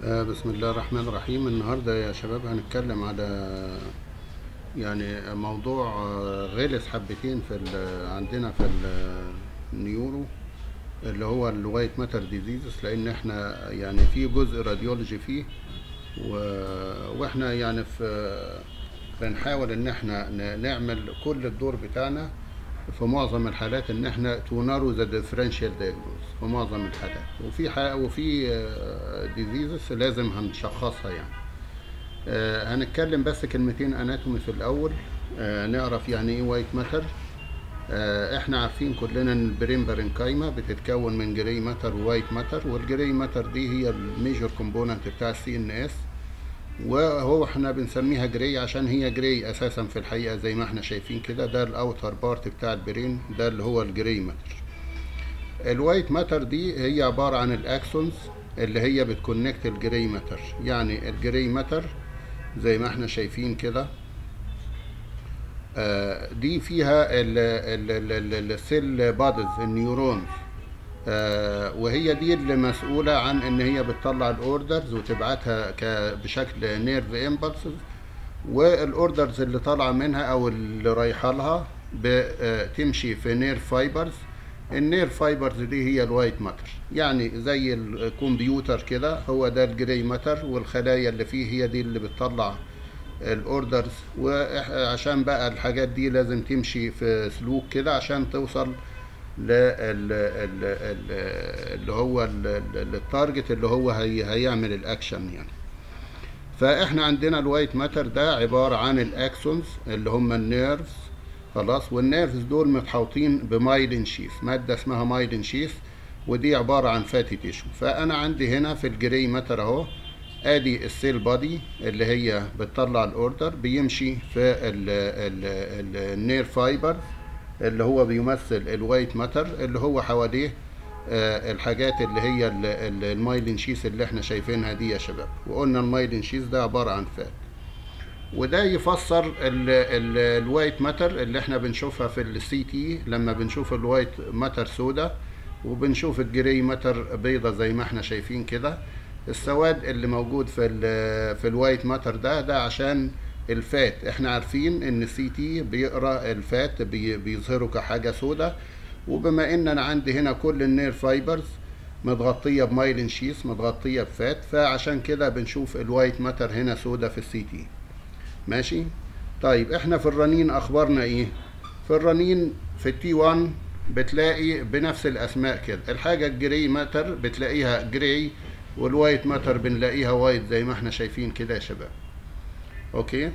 آه، بسم الله الرحمن الرحيم النهاردة يا شباب هنتكلم على يعني موضوع آه، غلس حبتين في ال- عندنا في ال- النيورو اللي هو الوايت ماتر ديزيزز لان احنا يعني في جزء راديولوجي فيه و- واحنا يعني في بنحاول ان احنا ن- نعمل كل الدور بتاعنا في معظم الحالات ان احنا تو نارو ذا ديفرنشال دايجنوز في معظم الحالات وفي ح- وفي ديزيزز لازم هنشخصها يعني آه، هنتكلم بس كلمتين اناتومي في الاول آه، نعرف يعني ايه وايت ماتر آه، احنا عارفين كلنا ان البرين بارنكايما بتتكون من جراي ماتر ووايت ماتر والجراي ماتر دي هي الميجور كومبوننت بتاع السي ان اس وهو احنا بنسميها جراي عشان هي جراي اساسا في الحقيقه زي ما احنا شايفين كده ده الاوتر بارت بتاع البرين ده اللي هو الجراي ماتر الوايت ماتر دي هي عباره عن الاكسونز اللي هي بتكونكت الجراي ماتر يعني الجراي ماتر زي ما احنا شايفين كده آه، دي فيها السيل بادز النيورونز آه، وهي دي اللي مسؤولة عن ان هي بتطلع الاوردرز وتبعتها ك- بشكل نيرف امبلسز والاوردرز اللي طالعة منها او اللي رايحة لها بتمشي في نيرف فايبرز النير فايبرز دي هي الوايت ماتر يعني زي الكمبيوتر كده هو ده الجراي ماتر والخلايا اللي فيه هي دي اللي بتطلع الاوردرز وعشان بقى الحاجات دي لازم تمشي في سلوك كده عشان توصل لل ال- ال- اللي هو ال- ال- التارجت اللي هو هي هيعمل الاكشن يعني فاحنا عندنا الوايت ماتر ده عباره عن الاكسونز اللي هم النيرفز خلاص والنيرفز دول متحوطين بمايلين شيث ماده اسمها مايلين شيث ودي عباره عن فاتي تيشو فانا عندي هنا في الجراي ماتر اهو ادي السيل بادي اللي هي بتطلع الاوردر بيمشي في النير فايبر اللي هو بيمثل الوايت ماتر اللي هو حواليه آه، الحاجات اللي هي ال- ال- المايلين شيث اللي احنا شايفينها دي يا شباب وقلنا المايلين شيث ده عباره عن فات وده يفسر ال- ال- الوايت ماتر اللي احنا بنشوفها في السي تي لما بنشوف الوايت ماتر سودا وبنشوف الجري ماتر بيضة زي ما احنا شايفين كده السواد اللي موجود في ال في الوايت ماتر ده ده عشان الفات احنا عارفين ان السي تي بيقرا الفات بي بيظهره كحاجه سودا وبما ان انا عندي هنا كل النير فايبرز متغطيه بمايلين شيس متغطيه بفات فعشان كده بنشوف الوايت ماتر هنا سودا في السي تي ماشي طيب احنا في الرنين اخبارنا ايه في الرنين في التي 1 بتلاقي بنفس الاسماء كده الحاجه الجري ماتر بتلاقيها جري والوايت ماتر بنلاقيها وايت زي ما احنا شايفين كده يا شباب اوكي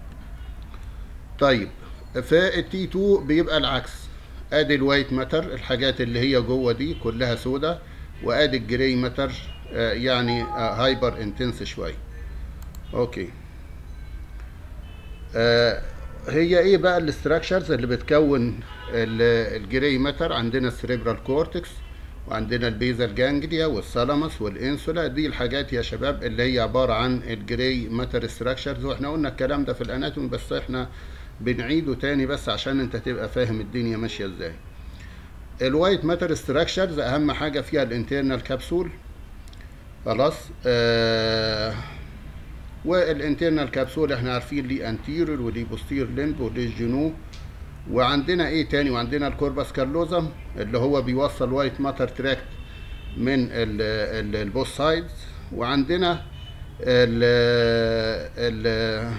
طيب في التي 2 بيبقى العكس ادي الوايت ماتر الحاجات اللي هي جوه دي كلها سودا وادي الجري ماتر آه، يعني هايبر انتنس شويه اوكي آه، هي ايه بقى الاستراكشرز اللي بتكون ال- الجراي ماتر عندنا السريبرال كورتكس وعندنا البيزال جانجليا والثالاموس والانسولا دي الحاجات يا شباب اللي هي عباره عن الجراي ماتر ستراكشرز واحنا قلنا الكلام ده في الاناتومي بس احنا بنعيده تاني بس عشان انت تبقى فاهم الدنيا ماشيه ازاي الوايت ماتر ستراكشرز اهم حاجه فيها الانترنال كبسول خلاص آه والانترنال كابسول احنا عارفين ليه انتيريور وليه بوستير لمب وليه جنو وعندنا ايه تاني وعندنا الكوربس كارلوزم اللي هو بيوصل وايت ماتر تراكت من البوث سايدز وعندنا ال ال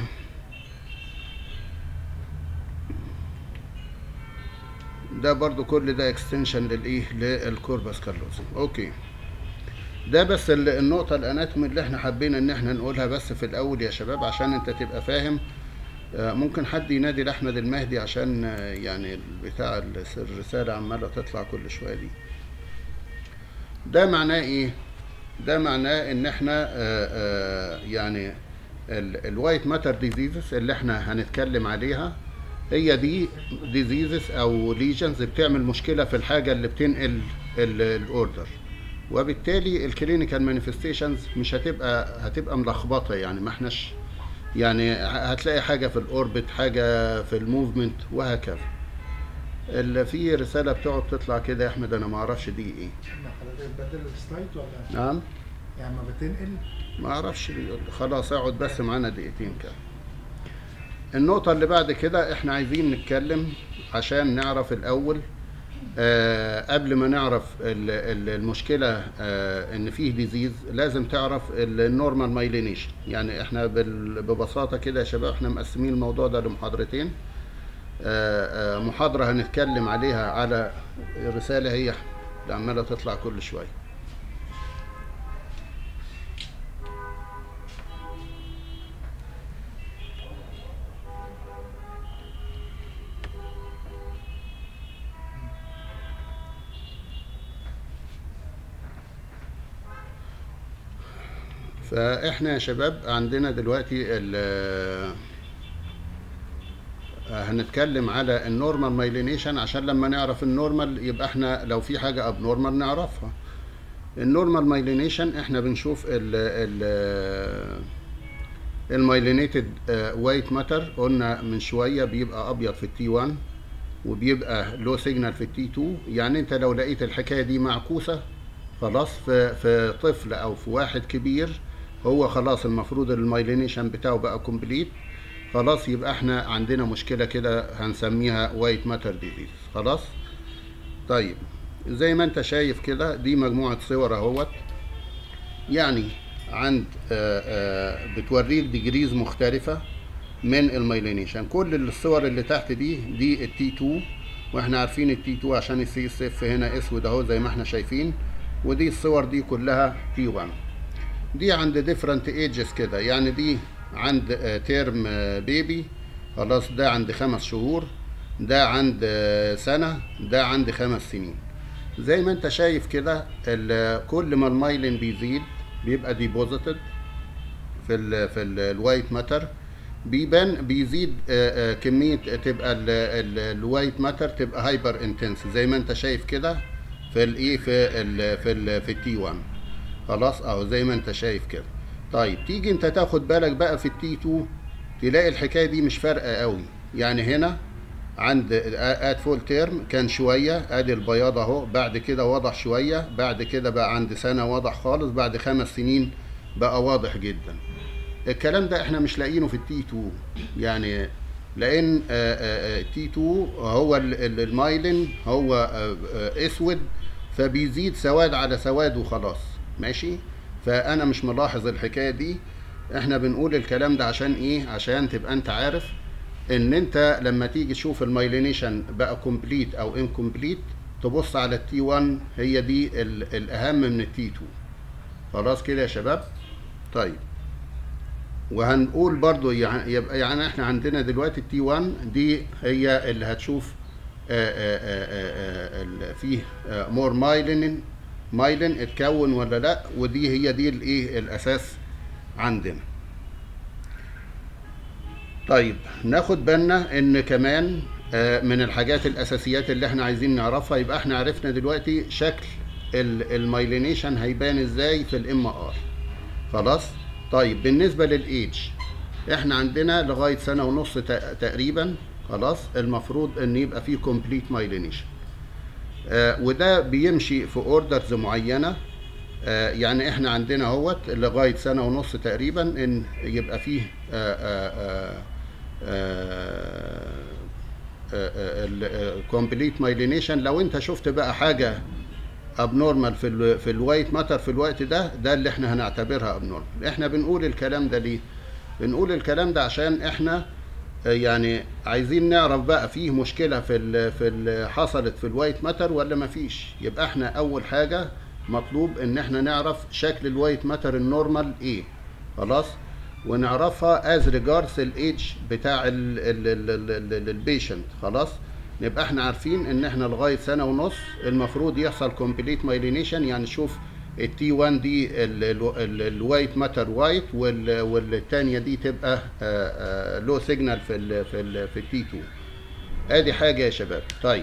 ده برضو كل ده اكستنشن للايه للكوربس كارلوزم اوكي ده بس ال- النقطة الاناتومي اللي احنا حابين ان احنا نقولها بس في الاول يا شباب عشان انت تبقى فاهم آه، ممكن حد ينادي لاحمد المهدي عشان آه، يعني بتاع الرسالة عمالة تطلع كل شوية دي ده معناه ايه ده معناه ان احنا آه، آه، يعني الوايت ماتر ديزيزز اللي احنا هنتكلم عليها هي دي ديزيزز او ليجنز بتعمل مشكله في الحاجه اللي بتنقل الاوردر وبالتالي الكلينيكال مانيفستيشنز مش هتبقى هتبقى ملخبطه يعني ما احناش يعني هتلاقي حاجه في الاوربت حاجه في الموفمنت وهكذا اللي في رساله بتقعد تطلع كده يا احمد انا ما اعرفش دي ايه احنا حضرتك بدل السلايد ولا نعم يعني ما بتنقل ما اعرفش بيقول لي. خلاص اقعد بس معانا دقيقتين كده النقطة اللي بعد كده احنا عايزين نتكلم عشان نعرف الاول آه قبل ما نعرف ال- ال- المشكلة آه ان فيه ديزيز لازم تعرف النورمال مايلينيشن يعني احنا بال- ببساطة كده يا شباب احنا مقسمين الموضوع ده لمحاضرتين آه آه محاضرة هنتكلم عليها على رسالة هي اللي عمالة تطلع كل شوية فاحنا يا شباب عندنا دلوقتي ال هنتكلم على النورمال مايلينيشن عشان لما نعرف النورمال يبقى احنا لو في حاجه ابنورمال نعرفها النورمال مايلينيشن احنا بنشوف ال ال المايلينيتد وايت ماتر قلنا من شويه بيبقى ابيض في التي 1 وبيبقى لو سيجنال في التي 2 يعني انت لو لقيت الحكايه دي معكوسه خلاص في في طفل او في واحد كبير هو خلاص المفروض المايلينيشن بتاعه بقى كومبليت خلاص يبقى احنا عندنا مشكله كده هنسميها وايت ماتر ديزيز خلاص طيب زي ما انت شايف كده دي مجموعه صور اهوت يعني عند آه، آه، بتوريك ديجريز مختلفه من المايلينيشن كل الصور اللي تحت دي دي التي 2 واحنا عارفين التي 2 عشان السي اس اف هنا اسود اهو زي ما احنا شايفين ودي الصور دي كلها تي 1 دي عند ديفرنت ايجز كده يعني دي عند تيرم بيبي خلاص ده عند خمس شهور ده عند آه، سنة ده عند خمس سنين زي ما انت شايف كده ال- كل ما المايلين بيزيد بيبقى ديبوزيتد في ال في الوايت ماتر بيبان بيزيد آه، آه، كميه تبقى الوايت ماتر تبقى هايبر انتنس زي ما انت شايف كده في الايه في ال في ال في التي 1 خلاص اهو زي ما انت شايف كده طيب تيجي انت تاخد بالك بقى في التي 2 تلاقي الحكايه دي مش فارقه قوي يعني هنا عند اد فول تيرم كان شويه ادي البياض اهو بعد كده وضح شويه بعد كده بقى عند سنه وضح خالص بعد خمس سنين بقى واضح جدا الكلام ده احنا مش لاقيينه في التي 2 يعني لان التي 2 هو ال- ال- المايلين هو آه، آه، اسود فبيزيد سواد على سواد وخلاص ماشي فانا مش ملاحظ الحكايه دي احنا بنقول الكلام ده عشان ايه عشان تبقى انت عارف ان انت لما تيجي تشوف المايلينيشن بقى كومبليت او انكومبليت تبص على التي 1 هي دي ال- الاهم من التي 2 خلاص كده يا شباب طيب وهنقول برضو يعني يبقى يعني احنا عندنا دلوقتي التي 1 دي هي اللي هتشوف آه، آه، آه، آه، ال- فيه مور مايلين مايلين اتكون ولا لا ودي هي دي الايه الاساس عندنا طيب ناخد بالنا ان كمان آه، من الحاجات الاساسيات اللي احنا عايزين نعرفها يبقى احنا عرفنا دلوقتي شكل ال- المايلينيشن هيبان ازاي في الام ار خلاص طيب بالنسبه للايدج احنا عندنا لغايه سنه ونص تق- تقريبا خلاص المفروض ان يبقى فيه كومبليت مايلينيشن آه وده بيمشي في اوردرز معينه آه يعني احنا عندنا اهوت لغايه سنه ونص تقريبا ان يبقى فيه الكومبليت مايلينيشن لو انت شفت بقى حاجه ابنورمال في ال في الوايت ماتر في الوقت ده ده اللي احنا هنعتبرها ابنورمال احنا بنقول الكلام ده ليه بنقول الكلام ده عشان احنا آه، يعني عايزين نعرف بقى فيه مشكله في ال في ال حصلت في الوايت ماتر ولا ما فيش يبقى احنا اول حاجه مطلوب ان احنا نعرف شكل الوايت ماتر النورمال ايه خلاص ونعرفها از ريجاردز الايدج بتاع البيشنت خلاص نبقى احنا عارفين ان احنا لغايه سنه ونص المفروض يحصل كومبليت مايلينيشن يعني شوف التي 1 دي الوايت ماتر وايت والثانيه دي تبقى لو سيجنال في ال في ال في التي 2 ادي حاجه يا شباب طيب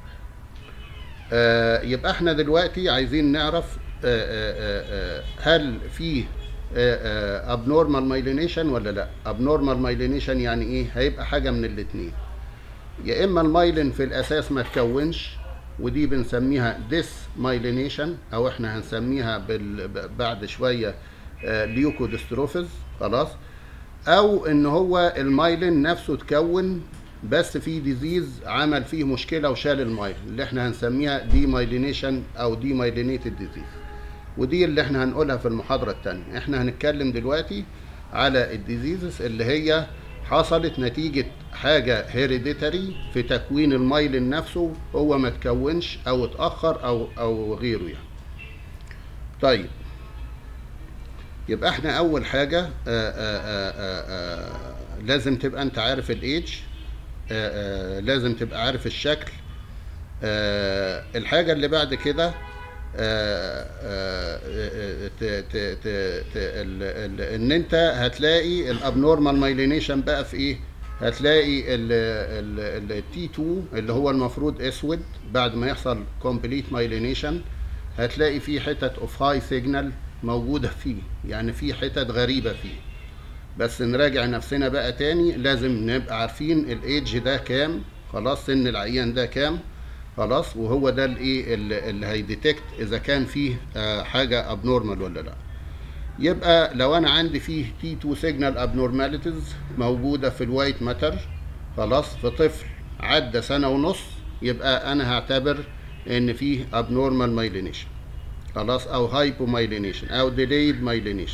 آه، يبقى احنا دلوقتي عايزين نعرف آه، آه، آه، هل في ابنورمال مايلينيشن ولا لا ابنورمال مايلينيشن يعني ايه هيبقى حاجه من الاثنين يا اما المايلين في الاساس ما تكونش ودي بنسميها ديس مايلينيشن او احنا هنسميها بال... ب- بعد شويه ليوكودستروفيز خلاص او ان هو المايلين نفسه اتكون بس في ديزيز عمل فيه مشكله وشال المايلين اللي احنا هنسميها دي مايلينيشن او دي مايلينيتد ديزيز ودي اللي احنا هنقولها في المحاضره الثانيه احنا هنتكلم دلوقتي على الديزيزز اللي هي حصلت نتيجه حاجه هيريديتاري في تكوين المايلين نفسه هو ما تكونش او اتاخر او او غيره يعني طيب يبقى احنا اول حاجه آآ آآ آآ لازم تبقى انت عارف الايدج لازم تبقى عارف الشكل آه، الحاجه اللي بعد كده آه، آه، ت- ت- ت- ت- ال- ال- ان انت هتلاقي الابنورمال مايلينيشن بقى في ايه هتلاقي التي 2 اللي هو المفروض اسود بعد ما يحصل كومبليت مايلينيشن هتلاقي فيه حتت اوف هاي سيجنال موجوده فيه يعني في حتت غريبه فيه بس نراجع نفسنا بقى تاني لازم نبقى عارفين الايدج ده كام خلاص سن العيان ده كام خلاص وهو ده الايه اللي اللي هيديتكت اذا كان فيه آه، حاجه ابنورمال ولا لا يبقى لو انا عندي فيه تي 2 سيجنال ابنورماليتيز موجوده في الوايت ماتر خلاص في طفل عدى سنه ونص يبقى انا هعتبر ان فيه ابنورمال مايلينيشن خلاص او هايبو مايلينيشن او ديليد مايلينيشن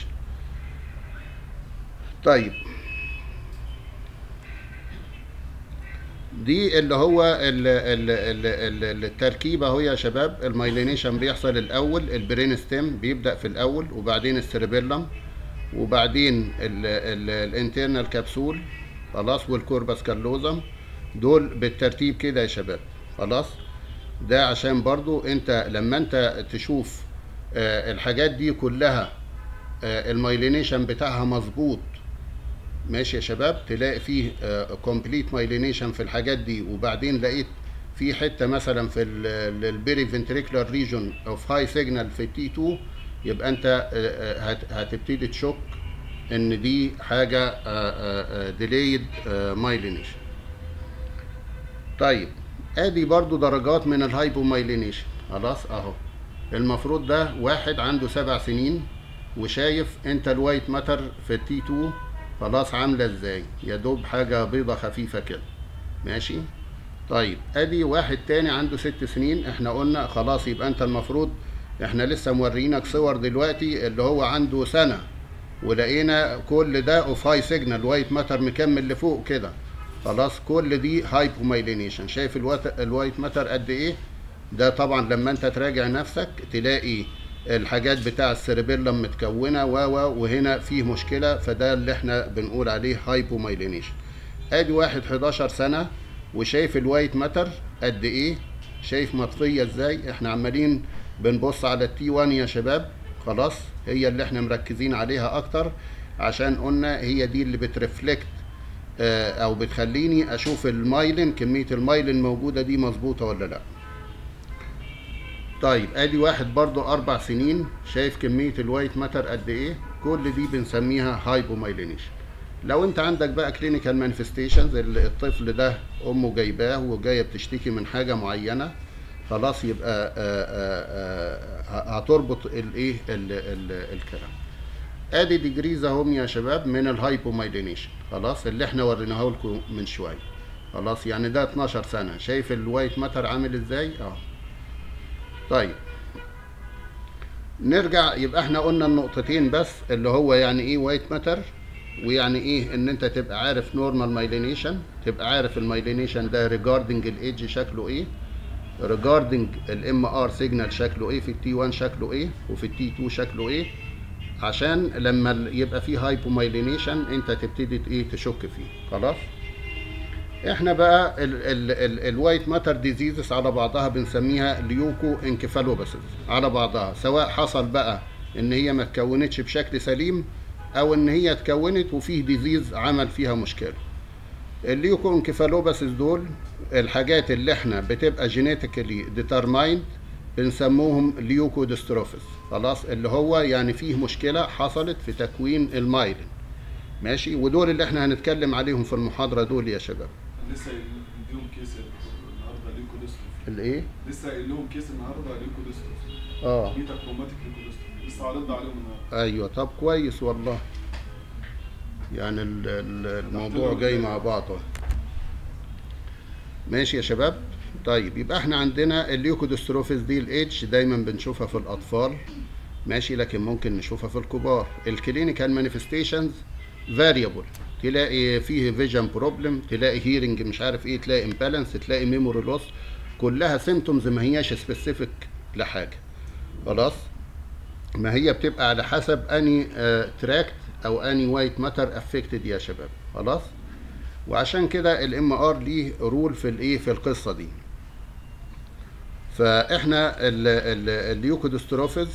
طيب دي اللي هو ال ال ال ال التركيبه اهو يا شباب المايلينيشن بيحصل الاول البرين ستيم بيبدا في الاول وبعدين السيربيلم وبعدين الانترنال كبسول خلاص والكوربس كالوزم دول بالترتيب كده يا شباب خلاص ده عشان برضو انت لما انت تشوف آه، الحاجات دي كلها آه، المايلينيشن بتاعها مظبوط ماشي يا شباب تلاقي فيه كومبليت مايلينيشن في الحاجات دي وبعدين لقيت في حته مثلا في البيري فنتريكولار ريجون اوف هاي سيجنال في تي 2 يبقى انت آه، آه، هت- هتبتدي تشك ان دي حاجه ديليد مايلينيشن طيب ادي برضو درجات من الهايبومايلينيشن خلاص اهو المفروض ده واحد عنده سبع سنين وشايف انت الوايت ماتر في التي 2 خلاص عامله ازاي يا دوب حاجه بيضه خفيفه كده ماشي طيب ادي واحد تاني عنده ست سنين احنا قلنا خلاص يبقى انت المفروض احنا لسه مورينك صور دلوقتي اللي هو عنده سنه ولقينا كل ده اوف هاي سيجنال وايت ماتر مكمل لفوق كده خلاص كل دي هايبومايلينيشن شايف الوات- الوايت ماتر قد ايه ده طبعا لما انت تراجع نفسك تلاقي الحاجات بتاع السيربيلم متكونه و و وهنا فيه مشكله فده اللي احنا بنقول عليه هايبومايلينيشن ادي واحد 11 سنه وشايف الوايت ماتر قد ايه شايف مطفيه ازاي احنا عمالين بنبص على التي 1 يا شباب خلاص هي اللي احنا مركزين عليها اكتر عشان قلنا هي دي اللي بترفلكت آه، او بتخليني اشوف المايلين كميه المايلين موجوده دي مظبوطه ولا لا طيب ادي واحد برضو اربع سنين شايف كميه الوايت ماتر قد ايه كل دي بنسميها هايبومايلينيشن لو انت عندك بقى كلينيكال مانيفستيشنز الطفل ده امه جايباه وجايه بتشتكي من حاجه معينه خلاص يبقى آه، آه، آه، هتربط الايه ال- ال- الكلام ادي ديجريز اهم يا شباب من الهايبومايلينيشن خلاص اللي احنا وريناه لكم من شويه خلاص يعني ده 12 سنه شايف الوايت ماتر عامل ازاي اه طيب نرجع يبقى احنا قلنا النقطتين بس اللي هو يعني ايه وايت ماتر ويعني ايه ان انت تبقى عارف نورمال مايلينيشن تبقى عارف المايلينيشن ده ريجاردنج الايدج شكله ايه ريجاردنج الام ار سيجنال شكله ايه في التي 1 شكله ايه وفي التي 2 شكله ايه عشان لما ال- يبقى فيه هايبومايلينيشن انت تبتدي ت- ايه تشك فيه خلاص احنا بقى ال ال ال الوايت ماتر ديزيزز على بعضها بنسميها ليوكو انكفالوباسيس على بعضها سواء حصل بقى ان هي ما اتكونتش بشكل سليم او ان هي اتكونت وفيه ديزيز عمل فيها مشكله الليوكو انكفالوباسيس دول الحاجات اللي احنا بتبقى جينيتيكالي ديترمايند بنسموهم ليوكو ديستروفيس خلاص اللي هو يعني فيه مشكله حصلت في تكوين المايلين ماشي ودول اللي احنا هنتكلم عليهم في المحاضره دول يا شباب لسه مديهم كيس النهارده ليكو ليوكوديستروفي الايه لسه قايل لهم كيس النهارده ليوكوديستروفي اه ميتا كروماتيك ليوكوديستروفي لسه عرضنا عليهم النهارده ايوه طب كويس والله يعني ال- ال- الموضوع جاي مع بعضه ماشي يا شباب طيب يبقى احنا عندنا الليوكودستروفيز دي الاتش دايما بنشوفها في الاطفال ماشي لكن ممكن نشوفها في الكبار الكلينيكال مانيفستيشنز فاريبل تلاقي فيه فيجن بروبلم تلاقي هيرنج مش عارف ايه تلاقي امبالانس تلاقي ميموري لوس كلها سيمتومز ما هياش سبيسيفيك لحاجه خلاص ما هي بتبقى على حسب اني تراكت او اني وايت ماتر افكتد يا شباب خلاص وعشان كده الام ار ليه رول في الايه في القصه دي فاحنا الليوكودستروفيز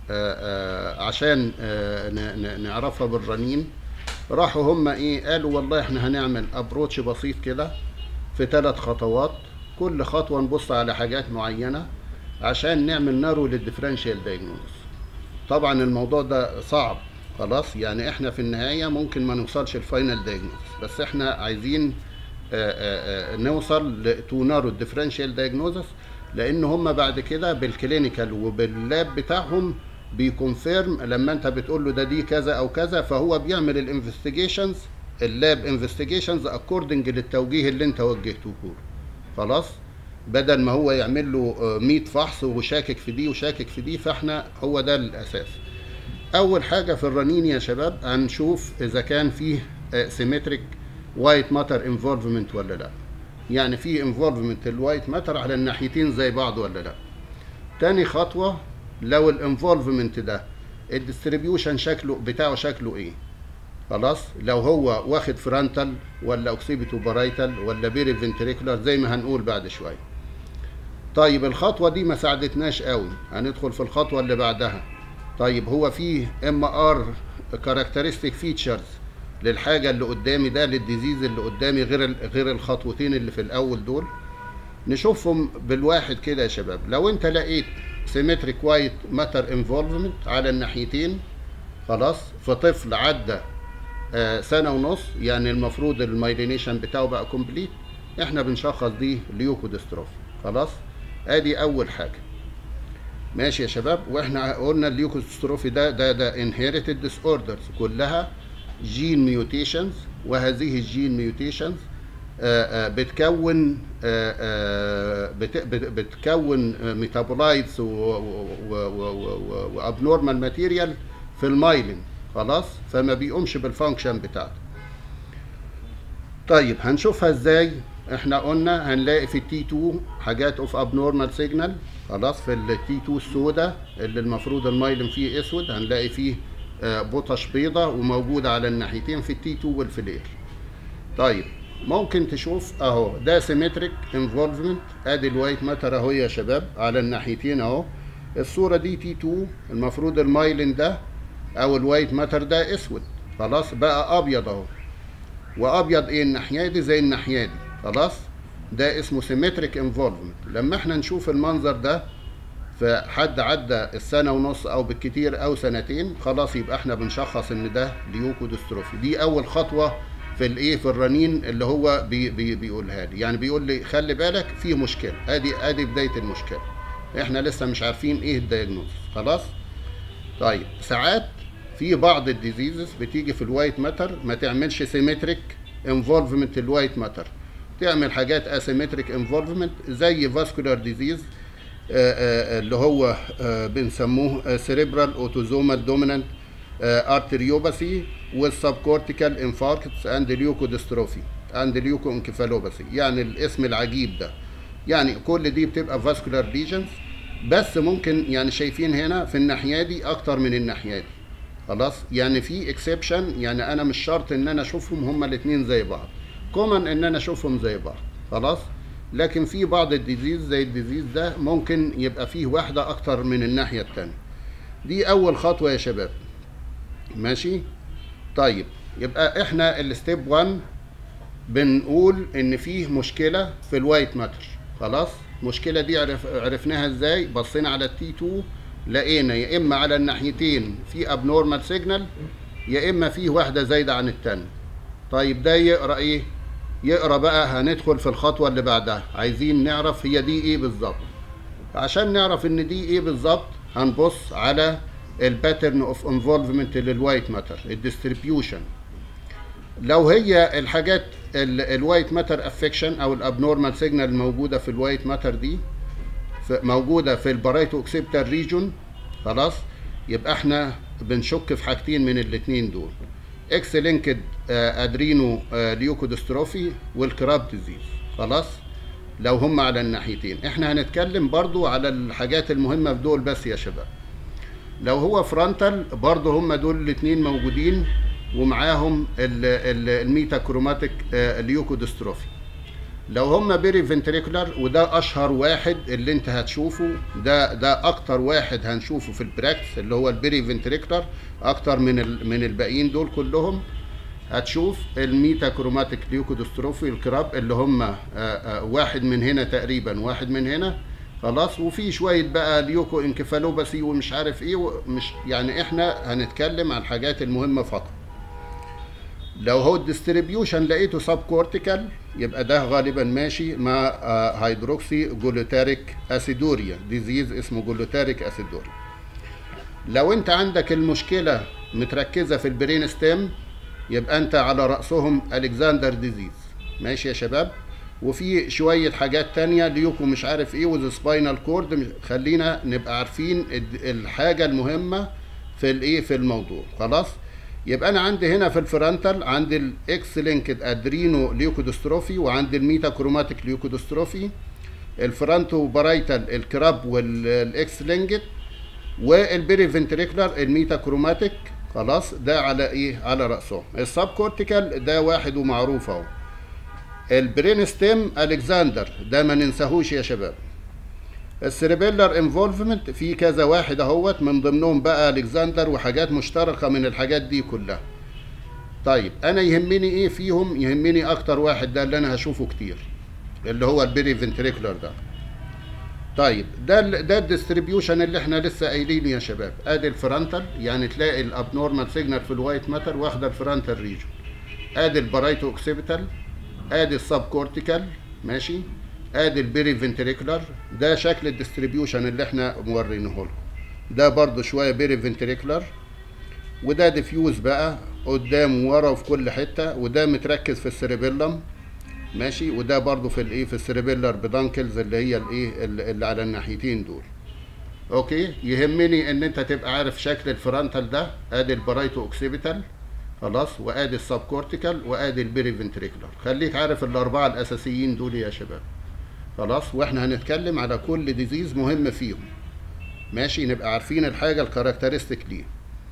عشان آه، ن- ن- نعرفها بالرنين راحوا هم ايه قالوا والله احنا هنعمل ابروتش بسيط كده في ثلاث خطوات كل خطوه نبص على حاجات معينه عشان نعمل نارو للديفرنشال دايجنوز طبعا الموضوع ده صعب خلاص يعني احنا في النهايه ممكن ما نوصلش الفاينل دايجنوز بس احنا عايزين آه، آه، آه، نوصل تو نارو الديفرنشال دايجنوزس لان هم بعد كده بالكلينيكال وباللاب بتاعهم بيكونفيرم لما انت بتقول له ده دي كذا او كذا فهو بيعمل الانفستيجيشنز اللاب انفستيجيشنز اكوردنج للتوجيه اللي انت وجهته له خلاص بدل ما هو يعمل له آه، 100 فحص وشاكك في دي وشاكك في دي فاحنا هو ده الاساس اول حاجه في الرنين يا شباب هنشوف اذا كان فيه سيمتريك وايت ماتر انفولفمنت ولا لا يعني في انفولفمنت الوايت ماتر على الناحيتين زي بعض ولا لا تاني خطوه لو الانفولفمنت ده الديستريبيوشن شكله بتاعه شكله ايه خلاص لو هو واخد فرونتال ولا اوكسيبيتو بارايتال ولا بيري فنتريكولار زي ما هنقول بعد شويه طيب الخطوه دي ما ساعدتناش قوي هندخل في الخطوه اللي بعدها طيب هو فيه ام ار كاركترستيك فيتشرز للحاجه اللي قدامي ده للديزيز اللي قدامي غير ال- غير الخطوتين اللي في الاول دول نشوفهم بالواحد كده يا شباب لو انت لقيت سيمتريك وايت ماتر انفولفمنت على الناحيتين خلاص في طفل عدى آه، سنه ونص يعني المفروض المايلينيشن بتاعه بقى كومبليت احنا بنشخص دي ليوكودستروفي خلاص ادي اول حاجه ماشي يا شباب واحنا قلنا الليوكوستروفي ده ده ده انهيرتد ديس اوردرز كلها جين ميوتيشنز وهذه الجين ميوتيشنز بتكون آه، آه، بت- بت- بتكون ميتابولايتس وابنورمال ماتيريال في المايلين خلاص فما بيقومش بالفانكشن بتاعته طيب هنشوفها ازاي احنا قلنا هنلاقي في التي 2 حاجات اوف ابنورمال سيجنال خلاص في التي 2 السوداء اللي المفروض المايلم فيه اسود هنلاقي فيه آه، بطش بيضة وموجودة على الناحيتين في التي 2 والفلير طيب ممكن تشوف اهو ده سيمتريك انفولفمنت ادي الوايت ماتر اهو يا شباب على الناحيتين اهو الصورة دي تي 2 المفروض المايلين ده او الوايت ماتر ده اسود خلاص بقى ابيض اهو وابيض ايه الناحيه دي زي الناحيه دي خلاص ده اسمه سيمتريك انفولفمنت لما احنا نشوف المنظر ده في حد عدى السنه ونص او بالكتير او سنتين خلاص يبقى احنا بنشخص ان ده ليوكودستروفي دي اول خطوه في الايه في الرنين اللي هو بي بي بيقولها لي يعني بيقول لي خلي بالك في مشكله ادي ادي بدايه المشكله احنا لسه مش عارفين ايه الدايجنوز خلاص طيب ساعات في بعض الديزيزز بتيجي في الوايت ماتر ما تعملش سيمتريك انفولفمنت الوايت ماتر تعمل حاجات اسيمتريك انفولفمنت زي فاسكولار ديزيز اللي هو آه، بنسموه سيريبرال اوتوزومال دومينانت ارتريوباثي والسبكورتيكال انفاركتس اند ليوكودستروفي اند ليوكو انكفالوباثي يعني الاسم العجيب ده يعني كل دي بتبقى فاسكولار ليجنز بس ممكن يعني شايفين هنا في الناحيه دي اكتر من الناحيه دي خلاص يعني في اكسبشن يعني انا مش شرط ان انا اشوفهم هما الاثنين زي بعض كومن ان انا اشوفهم زي بعض خلاص لكن في بعض الديزيز زي الديزيز ده ممكن يبقى فيه واحده اكتر من الناحيه التانية دي اول خطوه يا شباب ماشي طيب يبقى احنا الستيب 1 بنقول ان فيه مشكله في الوايت ماتر خلاص المشكله دي عرف عرفناها ازاي بصينا على التي 2 لقينا يا اما على الناحيتين في ابنورمال سيجنال يا اما فيه واحده زايده عن التانية طيب ده يقرا ايه يقرا بقى هندخل في الخطوه اللي بعدها عايزين نعرف هي دي ايه بالظبط عشان نعرف ان دي ايه بالظبط هنبص على الباترن اوف انفولفمنت للوايت ماتر الديستريبيوشن لو هي الحاجات الوايت ماتر افكشن او الابنورمال سيجنال الموجوده في الوايت ماتر دي في موجوده في البرايتو اوكسيبتال ريجون خلاص يبقى احنا بنشك في حاجتين من الاثنين دول اكس لينكد ادرينو ليوكودستروفي والكراب ديزيز خلاص لو هم على الناحيتين احنا هنتكلم برضو على الحاجات المهمه في دول بس يا شباب لو هو فرونتال برضو هم دول الاثنين موجودين ومعاهم الميتا كروماتيك ليوكودستروفي لو هم بيري فنتريكولار وده اشهر واحد اللي انت هتشوفه ده ده اكتر واحد هنشوفه في البراكتس اللي هو البيري فنتريكولار اكتر من ال من الباقيين دول كلهم هتشوف الميتا كروماتيك ليوكودستروفي الكراب اللي هم واحد من هنا تقريبا واحد من هنا خلاص وفي شويه بقى ليوكو انكفالوباسي ومش عارف ايه مش يعني احنا هنتكلم عن الحاجات المهمه فقط لو هو الديستريبيوشن لقيته سب كورتيكال يبقى ده غالبا ماشي مع هيدروكسي جلوتاريك اسيدوريا ديزيز اسمه جلوتاريك اسيدوريا لو انت عندك المشكله متركزه في البرين ستيم يبقى انت على راسهم الكسندر ديزيز ماشي يا شباب وفي شويه حاجات تانية ليوكو مش عارف ايه وذ سباينال كورد خلينا نبقى عارفين الحاجه المهمه في الايه في الموضوع خلاص يبقى انا عندي هنا في الفرونتال عندي الاكس لينكد ادرينو ليوكودستروفي وعندي الميتا كروماتيك ليوكودستروفي الفرونتو بارايتال الكراب والاكس لينكد والبيري فنتريكولار الميتا كروماتيك خلاص ده على ايه على راسهم السب كورتيكال ده واحد ومعروف اهو البرين ستيم الكسندر ده ما ننساهوش يا شباب السيربيلر انفولفمنت في كذا واحد اهوت من ضمنهم بقى الكسندر وحاجات مشتركه من الحاجات دي كلها طيب انا يهمني ايه فيهم يهمني اكتر واحد ده اللي انا هشوفه كتير اللي هو البيري فنتريكولار ده طيب ده ال ده الديستريبيوشن اللي احنا لسه قايلينه يا شباب ادي الفرونتال يعني تلاقي الابنورمال سيجنال في الوايت ماتر واخده الفرونتال ريجون ادي البرايتو اوكسيبيتال ادي السب كورتيكال ماشي ادي البيري فنتريكولار ده شكل الديستريبيوشن اللي احنا مورينه لكم ده برضو شويه بيري فنتريكولار وده ديفيوز بقى قدام وورا وفي كل حته وده متركز في السيربيلم ماشي وده برضو في الايه في السيربيلر بدانكلز اللي هي الايه اللي على الناحيتين دول اوكي يهمني ان انت تبقى عارف شكل الفرونتال ده ادي البرايتو اوكسيبيتال خلاص وادي السب كورتيكال وادي البيري فنتريكولار خليك عارف الاربعه الاساسيين دول يا شباب خلاص واحنا هنتكلم على كل ديزيز مهم فيهم ماشي نبقى عارفين الحاجه الكاركترستيك ليه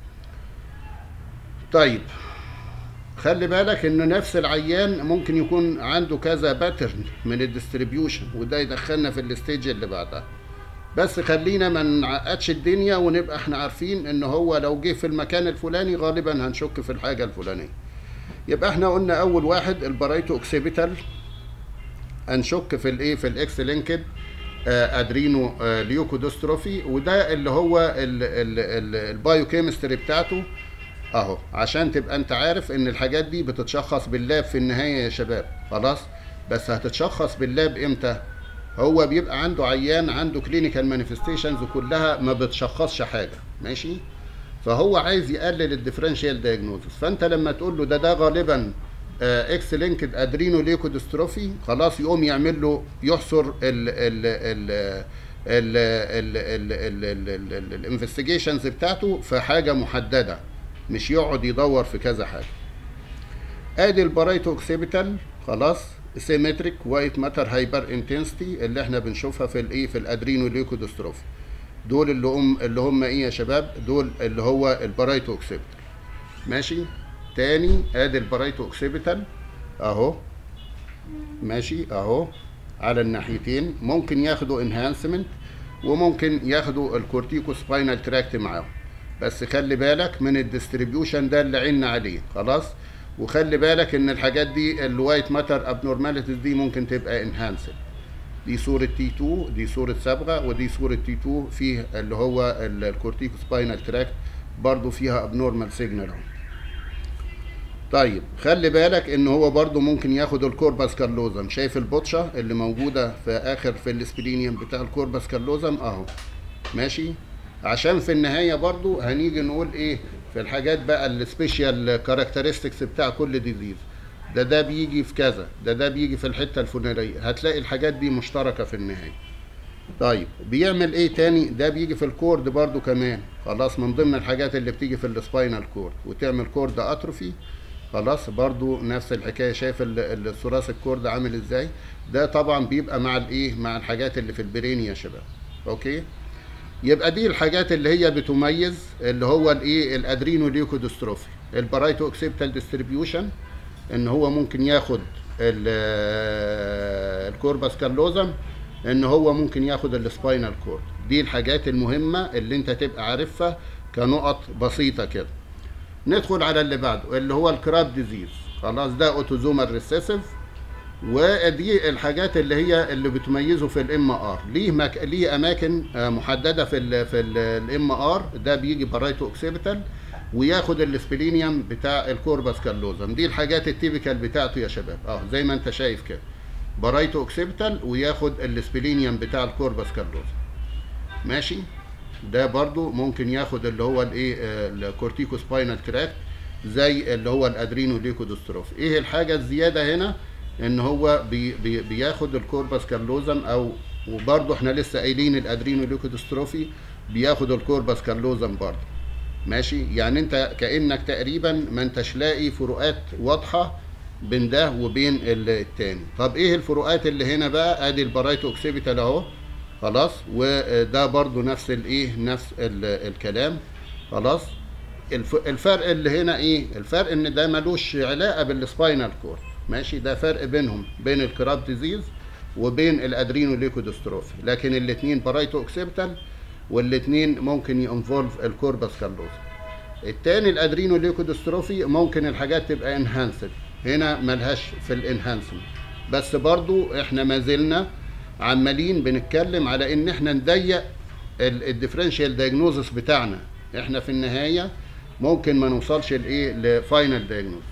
طيب خلي بالك ان نفس العيان ممكن يكون عنده كذا باترن من الديستريبيوشن وده يدخلنا في الستيج اللي بعدها بس خلينا ما نعقدش الدنيا ونبقى احنا عارفين ان هو لو جه في المكان الفلاني غالبا هنشك في الحاجه الفلانيه يبقى احنا قلنا اول واحد البرايتو اوكسيبيتال هنشك في الايه في الاكس لينكد ادرينو آه ليوكودستروفي وده اللي هو البايوكيمستري بتاعته اهو عشان تبقى انت عارف ان الحاجات دي بتتشخص باللاب في النهايه يا شباب خلاص بس هتتشخص باللاب امتى هو بيبقى عنده عيان عنده كلينيكال مانيفستيشنز وكلها ما بتشخصش حاجه ماشي فهو عايز يقلل الديفرنشال دايجنوزس فانت لما تقول له ده ده غالبا اكس لينكد ادرينو ليكودستروفي خلاص يقوم يعمل له يحصر ال ال ال الانفستيجيشنز بتاعته في حاجه محدده مش يقعد يدور في كذا حاجه ادي البرايتو اوكسيبيتال خلاص سيمتريك وايت ماتر هايبر انتنسيتي اللي احنا بنشوفها في الايه في الادرينو ليكودستروفي دول اللي هم اللي هم ايه يا شباب دول اللي هو البرايتو اوكسيبيتال ماشي تاني ادي البرايتو اوكسيبيتال اهو ماشي اهو على الناحيتين ممكن ياخدوا انهانسمنت وممكن ياخدوا الكورتيكو سباينال تراكت معاهم بس خلي بالك من الديستريبيوشن ده اللي عنا عليه خلاص وخلي بالك ان الحاجات دي الوايت ماتر ابنورماليتيز دي ممكن تبقى انهانسد دي صورة تي 2 دي صورة صبغة ودي صورة تي 2 فيه اللي هو الكورتيكو سباينال تراكت برضو فيها ابنورمال سيجنال طيب خلي بالك ان هو برضو ممكن ياخد الكورباس كاللوزم شايف البطشه اللي موجوده في اخر في السبلينيوم بتاع الكورباس كاللوزم اهو ماشي عشان في النهايه برضو هنيجي نقول ايه في الحاجات بقى السبيشال كاركترستكس بتاع كل ديزيز ده ده بيجي في كذا ده ده بيجي في الحته الفلانيه هتلاقي الحاجات دي مشتركه في النهايه طيب بيعمل ايه تاني ده بيجي في الكورد برضو كمان خلاص من ضمن الحاجات اللي بتيجي في السباينال كورد وتعمل كورد اتروفي خلاص برضو نفس الحكايه شايف ال- ال- الثراث الكورد عامل ازاي ده طبعا بيبقى مع الايه مع الحاجات اللي في البرين يا شباب اوكي يبقى دي الحاجات اللي هي بتميز اللي هو الايه الادرينو ليوكودستروفي البرايتو اوكسيبتال ديستريبيوشن ان هو ممكن ياخد ال- الكوربس كالوزم ان هو ممكن ياخد السباينال كورد دي الحاجات المهمه اللي انت تبقى عارفها كنقط بسيطه كده ندخل على اللي بعده اللي هو الكراب ديزيز خلاص ده اوتوزومال ريسيسيف ودي الحاجات اللي هي اللي بتميزه في الام ار ليه مك... ليه اماكن آه، محدده في ال في الام ار ده بيجي برايتو اوكسيبيتال وياخد السبلينيوم بتاع الكوربس كالوزم دي الحاجات التيبيكال بتاعته يا شباب اه زي ما انت شايف كده برايتو اوكسيبيتال وياخد السبلينيوم بتاع الكوربس كالوزم ماشي ده برضو ممكن ياخد اللي هو الايه الكورتيكو سباينال تراكت زي اللي هو الادرينو ليكودستروف ايه الحاجه الزياده هنا ان هو بي بي بياخد الكوربس كاللوزم او وبرضو احنا لسه قايلين الادرينو ليكودستروفي بياخد الكوربس كاللوزم برضو ماشي يعني انت كانك تقريبا ما انتش لاقي فروقات واضحه بين ده وبين ال- التاني طب ايه الفروقات اللي هنا بقى ادي البرايتو اوكسيبيتال اهو خلاص وده برضو نفس الايه نفس ال- الكلام خلاص الف- الفرق اللي هنا ايه الفرق ان ده ملوش علاقه بالسباينال كورد ماشي ده فرق بينهم بين الكراب ديزيز وبين الادرينو ليكودستروفي لكن الاثنين برايتو اوكسيبتال والاثنين ممكن ينفولف الكوربس كالوزا التاني الادرينو ليكودستروفي ممكن الحاجات تبقى انهانسد هنا ملهاش في الانهانسمنت بس برضو احنا ما زلنا عمالين بنتكلم على ان احنا نضيق الديفرنشال دايجنوزس بتاعنا احنا في النهايه ممكن ما نوصلش لايه لفاينل دايجنوز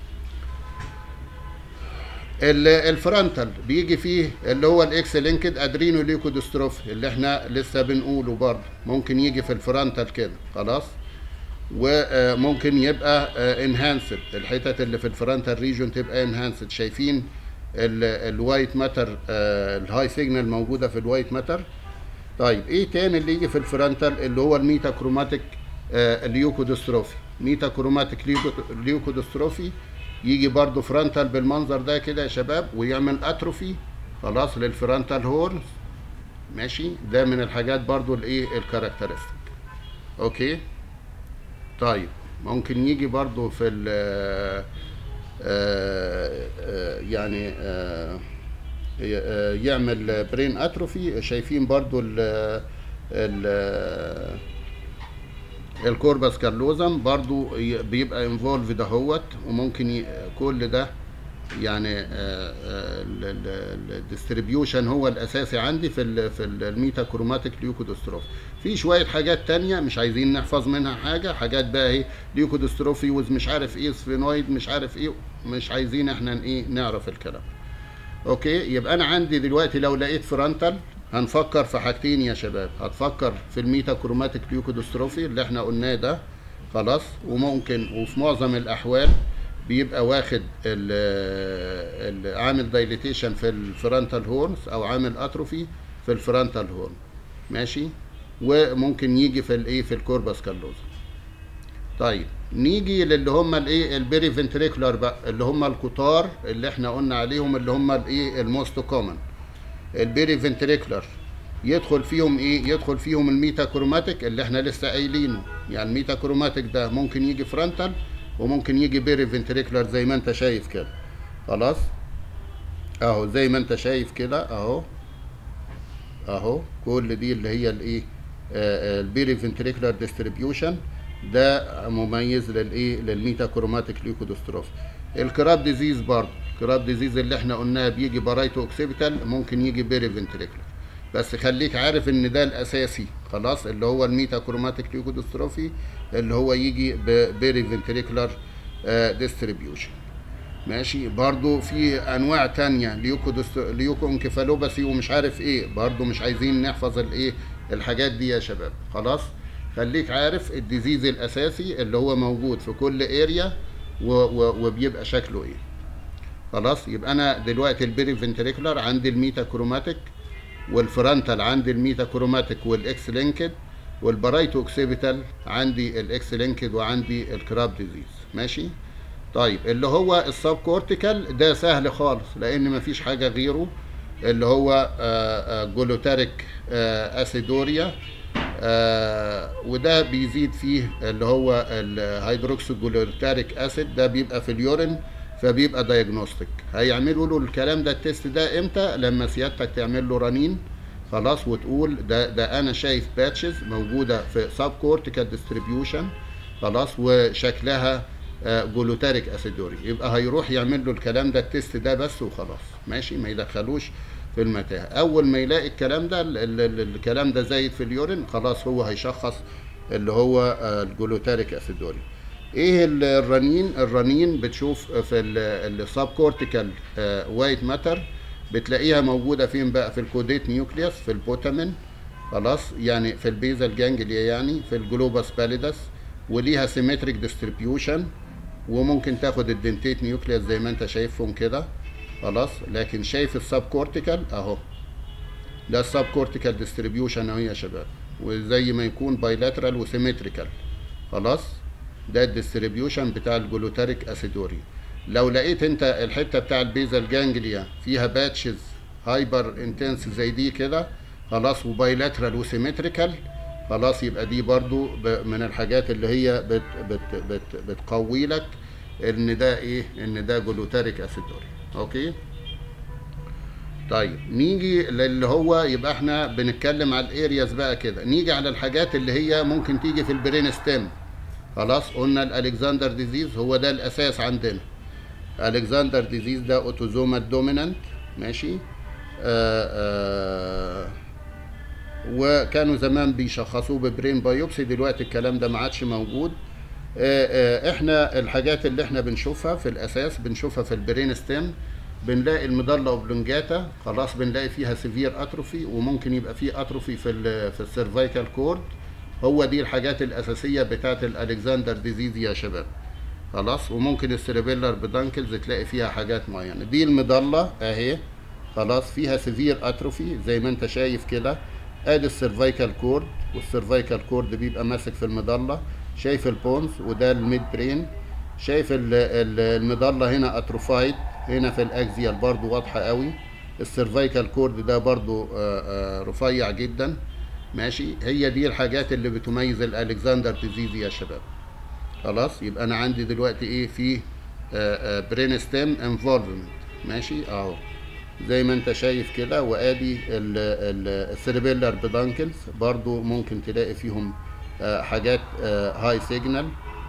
الفرونتال بيجي فيه اللي هو الاكس لينكد ادرينو ليكودستروفي اللي احنا لسه بنقوله برضه ممكن يجي في الفرونتال كده خلاص وممكن يبقى انهانسد الحتت اللي في الفرونتال ريجون تبقى انهانسد شايفين الوايت ماتر الهاي سيجنال موجوده في الوايت ماتر طيب ايه تاني اللي يجي في الفرونتال اللي هو الميتا كروماتيك ليوكودستروفي ميتا كروماتيك ليوكودستروفي يجي برضو فرونتال بالمنظر ده كده يا شباب ويعمل اتروفي خلاص للفرونتال هورنز ماشي ده من الحاجات برضو الايه الكاركترستيك اوكي طيب ممكن يجي برضو في ال يعني آه آه يعمل برين اتروفي شايفين برضو ال ال الكوربس كالوزم برضو بيبقى انفولف دهوت وممكن ي... كل ده يعني الديستريبيوشن هو الاساسي عندي في ال في الميتا كروماتيك ليوكودستروف في شويه حاجات تانية مش عايزين نحفظ منها حاجه حاجات بقى ايه ليوكودستروفي وز مش عارف ايه سفينويد مش عارف ايه مش عايزين احنا ايه نعرف الكلام اوكي يبقى انا عندي دلوقتي لو لقيت فرونتال هنفكر في حاجتين يا شباب هتفكر في الميتا كروماتيك ليوكودستروفي اللي احنا قلناه ده خلاص وممكن وفي معظم الاحوال بيبقى واخد عامل دايليتيشن في الفرونتال هورنز او عامل اتروفي في الفرونتال هورن ماشي وممكن يجي في الايه في الكوربس كالوزا طيب نيجي للي هم الايه البيري فنتريكولار بقى اللي هم القطار اللي احنا قلنا عليهم اللي هم الايه الموست كومن البيري فنتريكولار يدخل فيهم ايه يدخل فيهم الميتا كروماتيك اللي احنا لسه قايلينه يعني الميتا كروماتيك ده ممكن يجي فرونتال وممكن يجي بيري فنتريكولار زي ما انت شايف كده خلاص اهو زي ما انت شايف كده اهو اهو كل دي اللي هي الايه البيري فنتريكولار ديستريبيوشن ده مميز للايه للميتا كروماتيك ليوكودستروف الكراب ديزيز برضه الكراب ديزيز اللي احنا قلناها بيجي بارايتو اوكسيبيتال ممكن يجي بيري فنتريكولار بس خليك عارف ان ده الاساسي خلاص اللي هو الميتا كروماتيك ليوكودستروفي اللي هو يجي بيري فنتريكولار ديستريبيوشن ماشي برضو في انواع تانية ليوكو دست... ليوكو انكفالوباثي ومش عارف ايه برضو مش عايزين نحفظ الايه الحاجات دي يا شباب خلاص خليك عارف الديزيز الاساسي اللي هو موجود في كل اريا و... و... وبيبقى شكله ايه خلاص يبقى انا دلوقتي البيري فنتريكولار عندي الميتا كروماتيك والفرونتال عندي الميتا كروماتيك والاكس لينكد والبرايتو اوكسيبيتال عندي الاكس لينكد وعندي الكراب ديزيز ماشي طيب اللي هو السب كورتيكال ده سهل خالص لان مفيش حاجه غيره اللي هو جلوتاريك اسيدوريا وده بيزيد فيه اللي هو الهيدروكسي جلوتاريك اسيد ده بيبقى في اليورين فبيبقى دايجنوستيك هيعملوا له الكلام ده التيست ده امتى لما سيادتك تعمل له رنين خلاص وتقول ده ده انا شايف باتشز موجوده في سب كورتيكال ديستريبيوشن خلاص وشكلها جلوتاريك اسيدوري يبقى هيروح يعمل له الكلام ده التيست ده بس وخلاص ماشي ما يدخلوش في المتاهه اول ما يلاقي الكلام ده ال ال الكلام ده زايد في اليورين خلاص هو هيشخص اللي هو الجلوتاريك اسيدوري ايه الرنين الرنين بتشوف في السب كورتيكال وايت ماتر بتلاقيها موجوده فين بقى في الكوديت نيوكليوس في البوتامين خلاص يعني في البيزال جانجليا يعني في الجلوباس باليدس وليها سيمتريك ديستريبيوشن وممكن تاخد الدنتيت نيوكليوس زي ما انت شايفهم كده خلاص لكن شايف السب كورتيكال اهو ده السب كورتيكال ديستريبيوشن اهو يا شباب وزي ما يكون بايلاترال وسيمتريكال خلاص ده الديستريبيوشن بتاع الجلوتاريك اسيدوري لو لقيت انت الحته بتاع البيزال جانجليا فيها باتشز هايبر انتنس زي دي كده خلاص وبايلاترال وسيمتريكال خلاص يبقى دي برضو من الحاجات اللي هي بت بت بت بتقوي لك ان ده ايه ان ده جلوتاريك اسيدوري اوكي طيب نيجي للي هو يبقى احنا بنتكلم على الارياز بقى كده نيجي على الحاجات اللي هي ممكن تيجي في البرين ستيم خلاص قلنا الالكسندر ديزيز هو ده الاساس عندنا الكسندر ديزيز ده اوتوزومال دومينانت ماشي آآ آآ وكانوا زمان بيشخصوه ببرين بايوبسي دلوقتي الكلام ده ما عادش موجود آآ احنا الحاجات اللي احنا بنشوفها في الاساس بنشوفها في البرين ستيم بنلاقي المضله اوبلونجاتا خلاص بنلاقي فيها سيفير اتروفي وممكن يبقى فيه اتروفي في ال في السيرفايكال كورد هو دي الحاجات الاساسيه بتاعت الالكسندر ديزيز يا شباب خلاص وممكن السيربيلر بدانكلز تلاقي فيها حاجات معينه دي المضله اهي خلاص فيها سيفير اتروفي زي ما انت شايف كده ادي السيرفايكال كورد والسيرفايكال كورد بيبقى ماسك في المضله شايف البونز وده الميد برين شايف المضله هنا اتروفايد هنا في الاكزيال برضو واضحه قوي السيرفايكال كورد ده برضو رفيع جدا ماشي هي دي الحاجات اللي بتميز الالكسندر ديزيز يا شباب خلاص يبقى انا عندي دلوقتي ايه في برين ستيم انفولفمنت ماشي اهو زي ما انت شايف كده وادي السيربيلر بدانكلز برضو ممكن تلاقي فيهم حاجات هاي سيجنال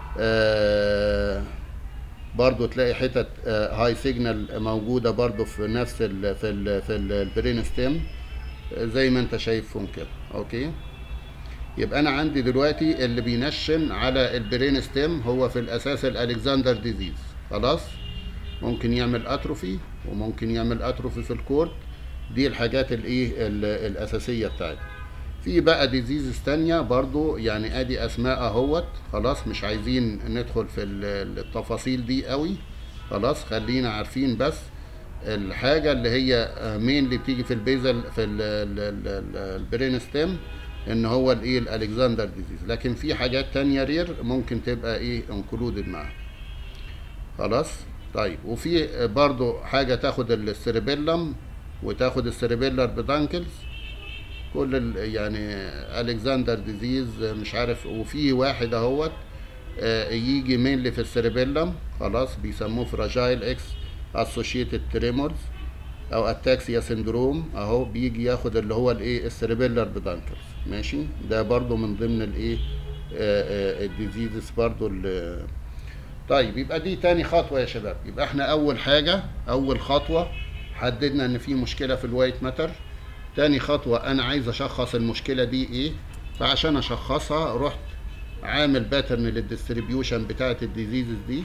برضو تلاقي حتت هاي سيجنال موجوده برضو في نفس ال في ال في البرين ستيم زي ما انت شايفهم كده اوكي يبقى انا عندي دلوقتي اللي بينشن على البرين ستيم هو في الاساس الالكسندر ديزيز خلاص ممكن يعمل اتروفي وممكن يعمل اتروفي في الكورد دي الحاجات الايه الاساسيه بتاعتنا في بقى ديزيزز تانية برضو يعني ادي اسماء اهوت خلاص مش عايزين ندخل في التفاصيل دي قوي خلاص خلينا عارفين بس الحاجه اللي هي مين اللي بتيجي في البيزل في البرين ستيم ان هو الايه الالكسندر ديزيز لكن في حاجات تانية رير ممكن تبقى ايه انكلودد معاها خلاص طيب وفي برضو حاجه تاخد السيربيلم وتاخد السيربيلر بدانكلز كل ال يعني الكسندر ديزيز مش عارف وفي واحد اهوت يجي مينلي في السيربيلم خلاص بيسموه فراجايل اكس اسوشيتد تريمورز او اتاكسيا سندروم اهو بيجي ياخد اللي هو الايه السيربيلر بدانكلز ماشي ده برضو من ضمن الايه الديزيزز برضو اللي طيب يبقى دي تاني خطوه يا شباب يبقى احنا اول حاجه اول خطوه حددنا ان في مشكله في الوايت ماتر تاني خطوه انا عايز اشخص المشكله دي ايه فعشان اشخصها رحت عامل باترن للديستريبيوشن بتاعه الديزيزز دي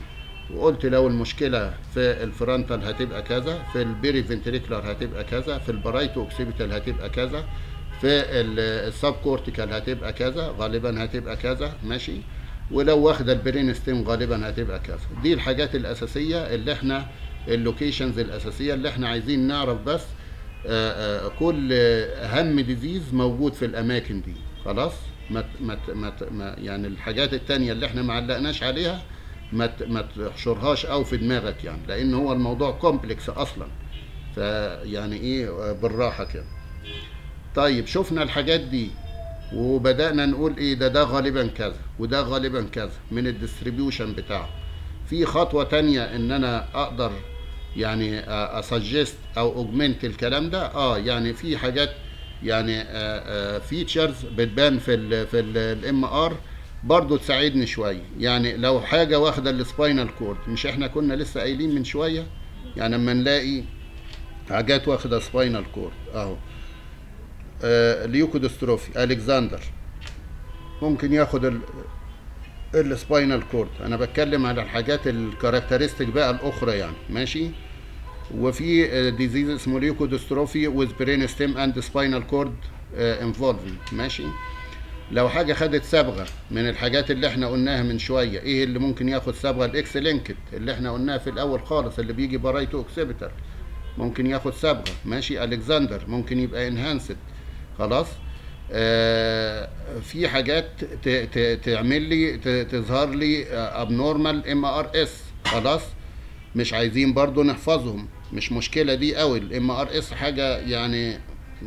وقلت لو المشكله في الفرونتال هتبقى كذا في البيري فنتريكولار هتبقى كذا في البرايتو اوكسيبيتال هتبقى كذا في السب كورتيكال هتبقى كذا غالبا هتبقى كذا ماشي ولو واخده البرين ستيم غالبا هتبقى كذا دي الحاجات الاساسيه اللي احنا اللوكيشنز الاساسيه اللي احنا عايزين نعرف بس آه، آه، كل اهم ديزيز موجود في الاماكن دي خلاص ما ت- ما ت- ما ت- ما يعني الحاجات التانية اللي احنا ما علقناش عليها ما ت- ما تحشرهاش او في دماغك يعني لان هو الموضوع كومبلكس اصلا فيعني ايه آه، بالراحه كده طيب شفنا الحاجات دي وبدأنا نقول ايه ده ده غالبا كذا وده غالبا كذا من الديستريبيوشن بتاعه في خطوة تانية ان انا اقدر يعني اسجست او اوجمنت الكلام ده اه يعني في حاجات يعني فيتشرز بتبان في ال في الام ار برضه تساعدني شويه يعني لو حاجه واخده السباينال كورد مش احنا كنا لسه قايلين من شويه يعني اما نلاقي حاجات واخده سباينال كورد اهو آه ليوكودستروفي الكسندر ممكن ياخد ال السباينال كورد انا بتكلم على الحاجات الكاركترستيك بقى الاخرى يعني ماشي وفي ديزيز اسمه ليوكودستروفي وذ برين ستيم اند سباينال كورد انفولفنج ماشي لو حاجه خدت صبغه من الحاجات اللي احنا قلناها من شويه ايه اللي ممكن ياخد صبغه الاكس لينكد اللي احنا قلناها في الاول خالص اللي بيجي برايتو اوكسيبيتال ممكن ياخد صبغه ماشي الكسندر ممكن يبقى انهانسد خلاص آه في حاجات ت- ت- تعمل لي ت- تظهر لي ابنورمال ام ار اس خلاص مش عايزين برضو نحفظهم مش مشكله دي قوي الام ار اس حاجه يعني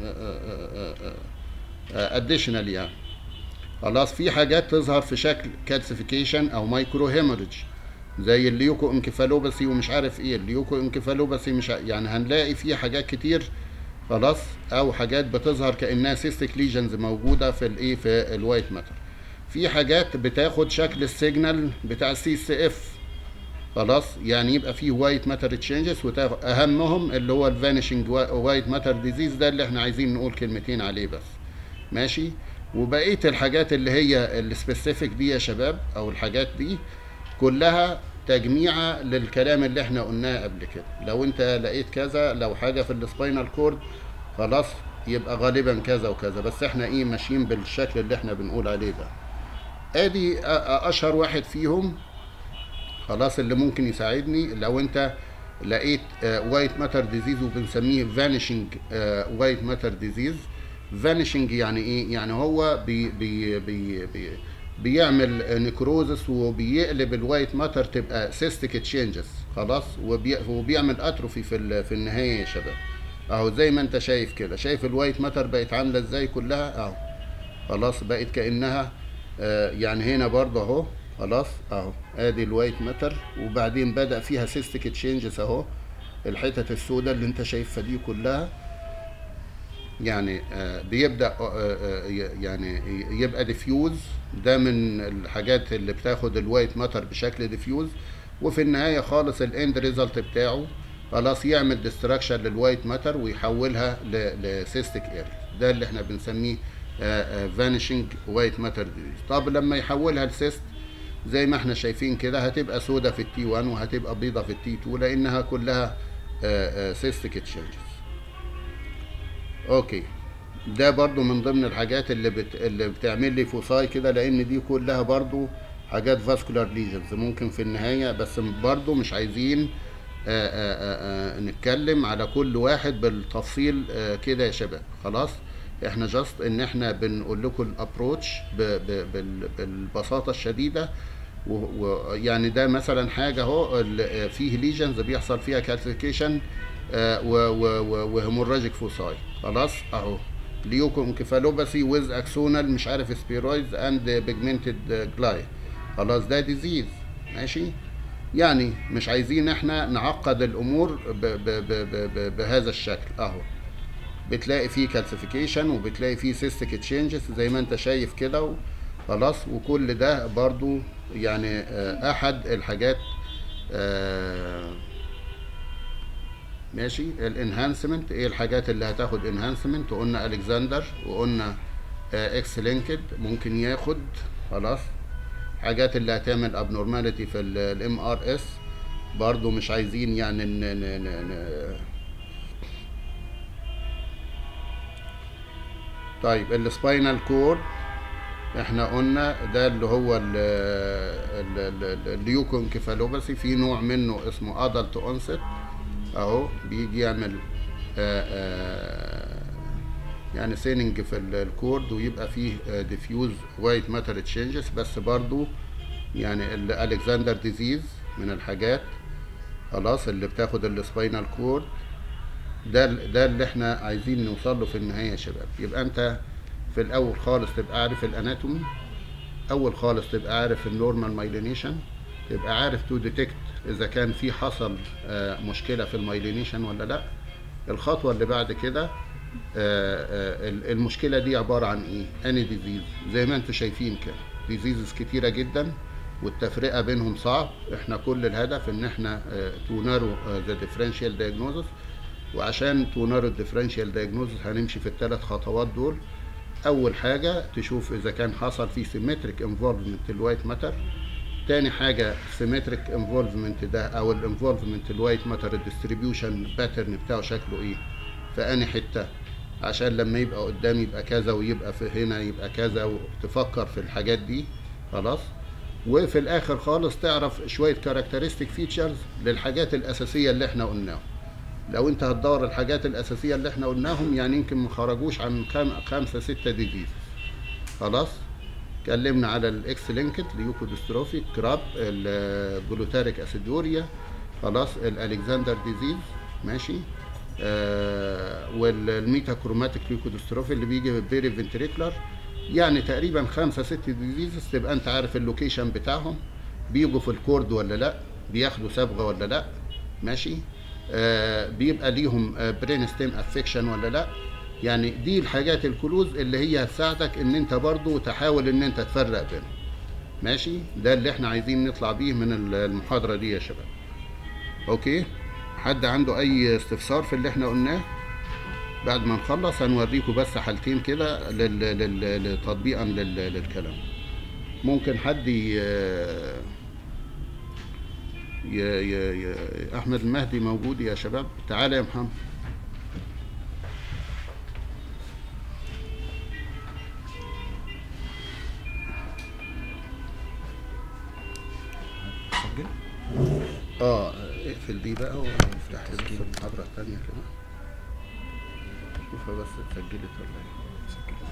اديشنال يعني خلاص في حاجات تظهر في شكل كالسيفيكيشن او مايكرو هيموريدج زي الليوكو انكفالوباسي ومش عارف ايه الليوكو انكفالوباسي مش ع- يعني هنلاقي فيه حاجات كتير خلاص او حاجات بتظهر كانها سيستيك ليجنز موجوده في الايه في الوايت ماتر في حاجات بتاخد شكل السيجنال بتاع السي سي اف خلاص يعني يبقى فيه وايت ماتر تشينجز اهمهم اللي هو الفانيشنج وايت ماتر ديزيز ده اللي احنا عايزين نقول كلمتين عليه بس ماشي وبقيه الحاجات اللي هي السبيسيفيك دي يا شباب او الحاجات دي كلها تجميعة للكلام اللي احنا قلناه قبل كده لو انت لقيت كذا لو حاجة في السباينال كورد خلاص يبقى غالبا كذا وكذا بس احنا ايه ماشيين بالشكل اللي احنا بنقول عليه ده ادي أ- أ- اشهر واحد فيهم خلاص اللي ممكن يساعدني لو انت لقيت وايت ماتر ديزيز وبنسميه فانيشنج وايت ماتر ديزيز فانيشنج يعني ايه يعني هو بي بي بي بي بيعمل نكروزس وبيقلب الوايت ماتر تبقى سيستيك تشينجز خلاص وبي وبيعمل اتروفي في ال- في النهايه يا شباب اهو زي ما انت شايف كده شايف الوايت ماتر بقت عامله ازاي كلها اهو خلاص بقت كانها آه، يعني هنا برضه اهو خلاص اهو ادي الوايت ماتر وبعدين بدا فيها سيستيك تشينجز اهو الحتت السوداء اللي انت شايفها دي كلها يعني آه، بيبدا آه، آه، ي- يعني يبقى ديفيوز ده من الحاجات اللي بتاخد الوايت ماتر بشكل ديفيوز وفي النهايه خالص الاند ريزلت بتاعه خلاص يعمل ديستراكشن للوايت ماتر ويحولها لسيستيك اير ده اللي احنا بنسميه فانيشنج وايت ماتر ديزيز طب لما يحولها لسيست زي ما احنا شايفين كده هتبقى سودا في التي 1 وهتبقى بيضة في التي 2 لانها كلها سيستيك تشينجز اوكي ده برضو من ضمن الحاجات اللي بت... اللي بتعمل لي فوساي كده لان دي كلها برضو حاجات فاسكولار ليجنز ممكن في النهايه بس برضو مش عايزين آآ آآ آآ نتكلم على كل واحد بالتفصيل آه، كده يا شباب خلاص احنا جاست ان احنا بنقول لكم الابروتش ب... ب... بال... بالبساطه الشديده ويعني ده مثلا حاجه اهو ال- فيه ليجنز بيحصل فيها كالسيفيكيشن وهيموراجيك فوساي خلاص اهو ليوكو انكفالوباسي ويز اكسونال مش عارف سبيرويدز اند بيجمنتد جلاي خلاص ده ديزيز ماشي يعني مش عايزين احنا نعقد الامور ب ب ب ب ب بهذا الشكل اهو بتلاقي فيه كالسيفيكيشن وبتلاقي فيه سيستيك تشينجز زي ما انت شايف كده و- خلاص وكل ده برضو يعني آه، احد الحاجات آه، ماشي الانهانسمنت ايه الحاجات اللي هتاخد انهانسمنت وقلنا الكسندر وقلنا اكس لينكد ممكن ياخد خلاص حاجات اللي هتعمل ابنورماليتي في الام ار اس برضو مش عايزين يعني ن... ن... ن... ن... طيب السباينال كورد احنا قلنا ده اللي هو ال- ال- ال- ال- الليوكونكيفالوباثي في نوع منه اسمه ادلت اونست اهو بيجي يعمل آه، آه، يعني سيننج في ال- الكورد ويبقى فيه ديفيوز وايت ماتر تشينجز بس برضو يعني الالكسندر ديزيز من الحاجات خلاص اللي بتاخد السباينال كورد ده ال- ده اللي احنا عايزين نوصل له في النهايه يا شباب يبقى انت في الاول خالص تبقى عارف الاناتومي اول خالص تبقى عارف النورمال مايلينيشن تبقى عارف تو ديتكت اذا كان في حصل آه، مشكله في المايلينيشن ولا لا الخطوه اللي بعد كده آه، آه، ال- المشكله دي عباره عن ايه اني ديزيز زي ما انتم شايفين كده ديزيزز كتيره جدا والتفرقه بينهم صعب احنا كل الهدف ان احنا تو نارو ذا ديفرنشال دايجنوزس وعشان تو نارو الديفرنشال دايجنوزس هنمشي في الثلاث خطوات دول اول حاجه تشوف اذا كان حصل في سيمتريك انفولفمنت الوايت ماتر تاني حاجه سيمتريك انفولفمنت ده او الانفولفمنت الوايت ماتر الديستريبيوشن باترن بتاعه شكله ايه في انهي حته عشان لما يبقى قدام يبقى كذا ويبقى في هنا يبقى كذا وتفكر في الحاجات دي خلاص وفي الاخر خالص تعرف شويه كاركترستيك فيتشرز للحاجات الاساسيه اللي احنا قلناها لو انت هتدور الحاجات الاساسيه اللي احنا قلناهم يعني يمكن ما خرجوش عن خم... خمسه سته ديزيز خلاص اتكلمنا على الاكس لينكد ليوكودستروفي كراب الجلوتاريك اسيدوريا خلاص الالكسندر ديزيز ماشي آه والميتاكروماتيك ليوكودستروفي اللي بيجي بالبيري فنتريكولار يعني تقريبا خمسه ست ديزيزز تبقى انت عارف اللوكيشن بتاعهم بيجوا في الكورد ولا لا بياخدوا صبغه ولا لا ماشي آه بيبقى ليهم برين ستيم افكشن ولا لا يعني دي الحاجات الكلوز اللي هي هتساعدك ان انت برضو تحاول ان انت تفرق بينهم ماشي ده اللي احنا عايزين نطلع بيه من المحاضرة دي يا شباب اوكي حد عنده اي استفسار في اللي احنا قلناه بعد ما نخلص هنوريكم بس حالتين كده لل- لل- لل- تطبيقا لل- للكلام ممكن حد ي... ي... ي... ي... احمد المهدي موجود يا شباب تعالى يا محمد سجل اه اقفل دي بقى ونفتح بس المحاضرة التانية كده شوفها بس اتسجلت ولا ايه سجل